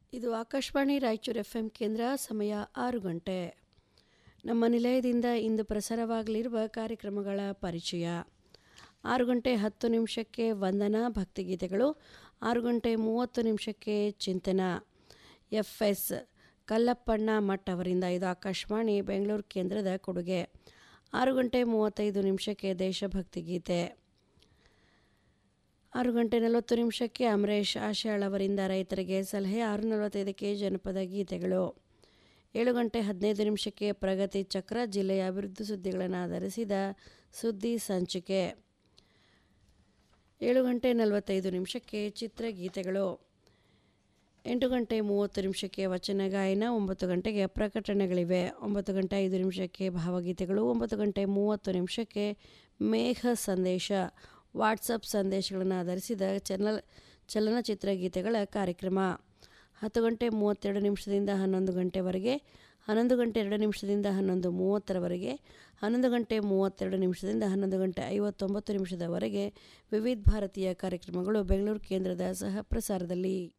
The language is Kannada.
ಇದು ಆಕಾಶವಾಣಿ ರಾಯಚೂರು ಎಫ್ ಎಂ ಕೇಂದ್ರ ಸಮಯ ಆರು ಗಂಟೆ ನಮ್ಮ ನಿಲಯದಿಂದ ಇಂದು ಪ್ರಸಾರವಾಗಲಿರುವ ಕಾರ್ಯಕ್ರಮಗಳ ಪರಿಚಯ ಆರು ಗಂಟೆ ಹತ್ತು ನಿಮಿಷಕ್ಕೆ ವಂದನಾ ಭಕ್ತಿಗೀತೆಗಳು ಆರು ಗಂಟೆ ಮೂವತ್ತು ನಿಮಿಷಕ್ಕೆ ಚಿಂತನ ಎಫ್ ಎಸ್ ಕಲ್ಲಪ್ಪಣ್ಣ ಮಠ್ ಅವರಿಂದ ಇದು ಆಕಾಶವಾಣಿ ಬೆಂಗಳೂರು ಕೇಂದ್ರದ ಕೊಡುಗೆ ಆರು ಗಂಟೆ ಮೂವತ್ತೈದು ನಿಮಿಷಕ್ಕೆ ದೇಶಭಕ್ತಿ ಗೀತೆ ಆರು ಗಂಟೆ ನಲವತ್ತು ನಿಮಿಷಕ್ಕೆ ಅಮರೇಶ್ ಆಶಾಳ್ ಅವರಿಂದ ರೈತರಿಗೆ ಸಲಹೆ ಆರು ನಲವತ್ತೈದಕ್ಕೆ ಜನಪದ ಗೀತೆಗಳು ಏಳು ಗಂಟೆ ಹದಿನೈದು ನಿಮಿಷಕ್ಕೆ ಪ್ರಗತಿ ಚಕ್ರ ಜಿಲ್ಲೆಯ ಅಭಿವೃದ್ಧಿ ಸುದ್ದಿಗಳನ್ನು ಆಧರಿಸಿದ ಸುದ್ದಿ ಸಂಚಿಕೆ ಏಳು ಗಂಟೆ ನಲವತ್ತೈದು ನಿಮಿಷಕ್ಕೆ ಚಿತ್ರಗೀತೆಗಳು ಎಂಟು ಗಂಟೆ ಮೂವತ್ತು ನಿಮಿಷಕ್ಕೆ ವಚನ ಗಾಯನ ಒಂಬತ್ತು ಗಂಟೆಗೆ ಪ್ರಕಟಣೆಗಳಿವೆ ಒಂಬತ್ತು ಗಂಟೆ ಐದು ನಿಮಿಷಕ್ಕೆ ಭಾವಗೀತೆಗಳು ಒಂಬತ್ತು ಗಂಟೆ ಮೂವತ್ತು ನಿಮಿಷಕ್ಕೆ ಮೇಘ ಸಂದೇಶ ವಾಟ್ಸಪ್ ಸಂದೇಶಗಳನ್ನು ಆಧರಿಸಿದ ಚಲನ ಚಲನಚಿತ್ರ ಗೀತೆಗಳ ಕಾರ್ಯಕ್ರಮ ಹತ್ತು ಗಂಟೆ ಮೂವತ್ತೆರಡು ನಿಮಿಷದಿಂದ ಹನ್ನೊಂದು ಗಂಟೆವರೆಗೆ ಹನ್ನೊಂದು ಗಂಟೆ ಎರಡು ನಿಮಿಷದಿಂದ ಹನ್ನೊಂದು ಮೂವತ್ತರವರೆಗೆ ಹನ್ನೊಂದು ಗಂಟೆ ಮೂವತ್ತೆರಡು ನಿಮಿಷದಿಂದ ಹನ್ನೊಂದು ಗಂಟೆ ಐವತ್ತೊಂಬತ್ತು ನಿಮಿಷದವರೆಗೆ ವಿವಿಧ ಭಾರತೀಯ ಕಾರ್ಯಕ್ರಮಗಳು ಬೆಂಗಳೂರು ಕೇಂದ್ರದ ಸಹ ಪ್ರಸಾರದಲ್ಲಿ